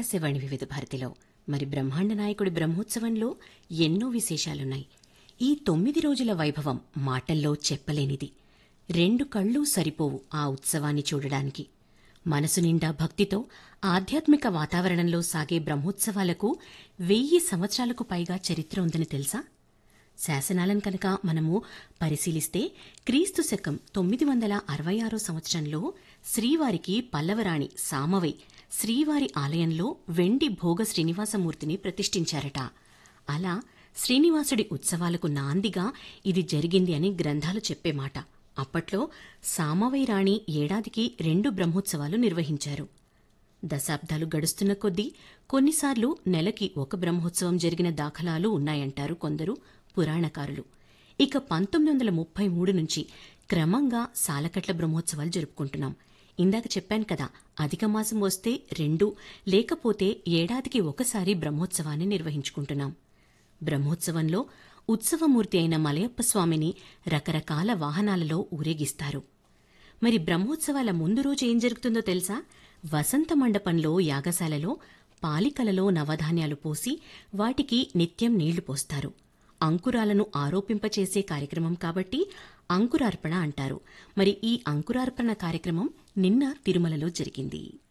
ఆకాశవాణి వివిధ భారతిలో మరి బ్రహ్మాండ నాయకుడి బ్రహ్మోత్సవంలో ఎన్నో విశేషాలున్నాయి ఈ తొమ్మిది రోజుల వైభవం మాటల్లో చెప్పలేనిది రెండు కళ్ళు సరిపోవు ఆ ఉత్సవాన్ని చూడడానికి మనసు నిండా భక్తితో ఆధ్యాత్మిక వాతావరణంలో సాగే బ్రహ్మోత్సవాలకు వెయ్యి సంవత్సరాలకు పైగా చరిత్ర ఉందని తెలుసా శాసనాలను కనుక మనము పరిశీలిస్తే క్రీస్తు శకం తొమ్మిది వందల అరవై ఆరో సంవత్సరంలో శ్రీవారికి పల్లవరాణి సామవై శ్రీవారి ఆలయంలో వెండి భోగ శ్రీనివాసమూర్తిని ప్రతిష్ఠించారట అలా శ్రీనివాసుడి ఉత్సవాలకు నాందిగా ఇది జరిగింది అని గ్రంథాలు చెప్పే మాట అప్పట్లో సామవై రాణి ఏడాదికి రెండు బ్రహ్మోత్సవాలు నిర్వహించారు దశాబ్దాలు గడుస్తున్న కొద్దీ కొన్నిసార్లు నెలకి ఒక బ్రహ్మోత్సవం జరిగిన దాఖలాలు ఉన్నాయంటారు కొందరు పురాణకారులు ఇక పంతొమ్మిది వందల ముప్పై మూడు నుంచి క్రమంగా సాలకట్ల బ్రహ్మోత్సవాలు జరుపుకుంటున్నాం ఇందాక చెప్పాను కదా అధిక మాసం వస్తే రెండు లేకపోతే ఏడాదికి ఒకసారి బ్రహ్మోత్సవాన్ని నిర్వహించుకుంటున్నాం బ్రహ్మోత్సవంలో ఉత్సవమూర్తి అయిన మలయప్ప స్వామిని రకరకాల వాహనాలలో ఊరేగిస్తారు మరి బ్రహ్మోత్సవాల ముందు రోజు ఏం జరుగుతుందో తెలుసా వసంత మండపంలో యాగశాలలో పాలికలలో నవధాన్యాలు పోసి వాటికి నిత్యం నీళ్లు పోస్తారు అంకురాలను ఆరోపింపచేసే కార్యక్రమం కాబట్టి అంకురార్పణ అంటారు మరి ఈ అంకురార్పణ కార్యక్రమం నిన్న తిరుమలలో జరిగింది